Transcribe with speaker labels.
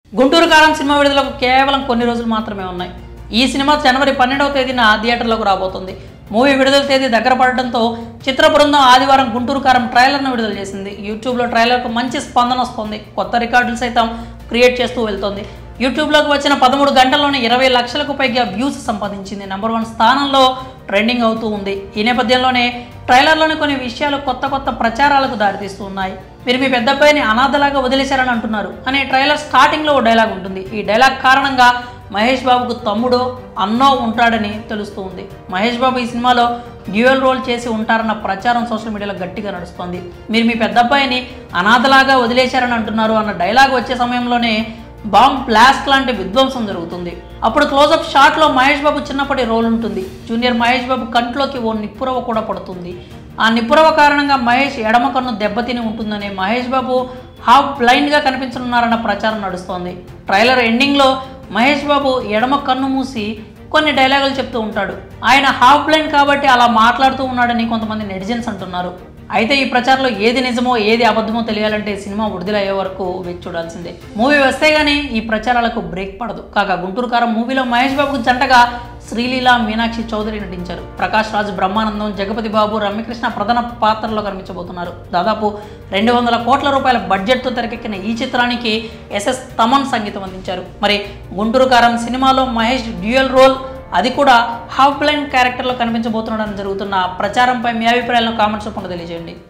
Speaker 1: గుంటూరు కారం సినిమా విడుదలకు కేవలం కొన్ని రోజులు మాత్రమే ఉన్నాయి ఈ సినిమా జనవరి పన్నెండవ తేదీన థియేటర్లకు రాబోతుంది మూవీ విడుదల తేదీ దగ్గర పడడంతో చిత్ర బృందం ఆదివారం గుంటూరు కారం ట్రైలర్ను విడుదల చేసింది యూట్యూబ్లో ట్రైలర్కు మంచి స్పందన వస్తుంది కొత్త రికార్డులు సైతం క్రియేట్ చేస్తూ వెళ్తోంది యూట్యూబ్లోకి వచ్చిన పదమూడు గంటల్లోనే ఇరవై లక్షలకు పైగా వ్యూస్ సంపాదించింది నెంబర్ వన్ స్థానంలో ట్రెండింగ్ అవుతూ ఉంది ఈ నేపథ్యంలోనే ట్రైలర్లోని కొన్ని విషయాలు కొత్త కొత్త ప్రచారాలకు దారితీస్తూ ఉన్నాయి మీరు మీ పెద్ద అబ్బాయిని అనాథలాగా వదిలేశారని అంటున్నారు అనే ట్రైలర్ స్టార్టింగ్లో ఓ డైలాగ్ ఉంటుంది ఈ డైలాగ్ కారణంగా మహేష్ బాబుకు తమ్ముడో అన్నో ఉంటాడని తెలుస్తూ ఉంది మహేష్ బాబు ఈ సినిమాలో డ్యూయల్ రోల్ చేసి ఉంటారన్న ప్రచారం సోషల్ మీడియాలో గట్టిగా నడుస్తోంది మీరు మీ పెద్ద అబ్బాయిని అనాథలాగా వదిలేశారని అంటున్నారు అన్న డైలాగ్ వచ్చే సమయంలోనే బాంబ్ బ్లాస్ట్ లాంటి విధ్వంసం జరుగుతుంది అప్పుడు క్లోజప్ షాట్లో మహేష్ బాబు చిన్నప్పటి రోల్ ఉంటుంది జూనియర్ మహేష్ బాబు కంట్లోకి ఓ నిప్పురవ కూడా పడుతుంది ఆ నిప్పురవ కారణంగా మహేష్ ఎడమ కన్ను దెబ్బతిని ఉంటుందని మహేష్ బాబు హాఫ్ బ్లైండ్గా కనిపించనున్నారన్న ప్రచారం నడుస్తోంది ట్రైలర్ ఎండింగ్లో మహేష్ బాబు ఎడమ కన్ను మూసి కొన్ని డైలాగులు చెప్తూ ఉంటాడు ఆయన హాఫ్ బ్లైండ్ కాబట్టి అలా మాట్లాడుతూ ఉన్నాడని కొంతమంది నెటిజన్స్ అంటున్నారు అయితే ఈ ప్రచారంలో ఏది నిజమో ఏది అబద్ధమో తెలియాలంటే సినిమా విడుదలయ్యే వరకు వేచి చూడాల్సిందే మూవీ వస్తే గానీ ఈ ప్రచారాలకు బ్రేక్ పడదు కాగా గుంటూరు కారం మూవీలో మహేష్ బాబుకు జంటగా శ్రీలీల మీనాక్షి చౌదరి నటించారు ప్రకాష్ రాజ్ బ్రహ్మానందం జగపతి బాబు రమ్యకృష్ణ ప్రధాన పాత్రలో కనిపించబోతున్నారు దాదాపు రెండు వందల కోట్ల రూపాయల బడ్జెట్తో తెరకెక్కిన ఈ చిత్రానికి ఎస్ఎస్ తమన్ సంగీతం అందించారు మరి గుంటూరు కారం సినిమాలో మహేష్ డ్యూయల్ రోల్ అది కూడా హాఫ్ బ్లైండ్ క్యారెక్టర్లో కనిపించబోతున్నాడని జరుగుతున్న ప్రచారంపై మీ అభిప్రాయాలను కామెంట్స్ రూపంలో తెలియజేయండి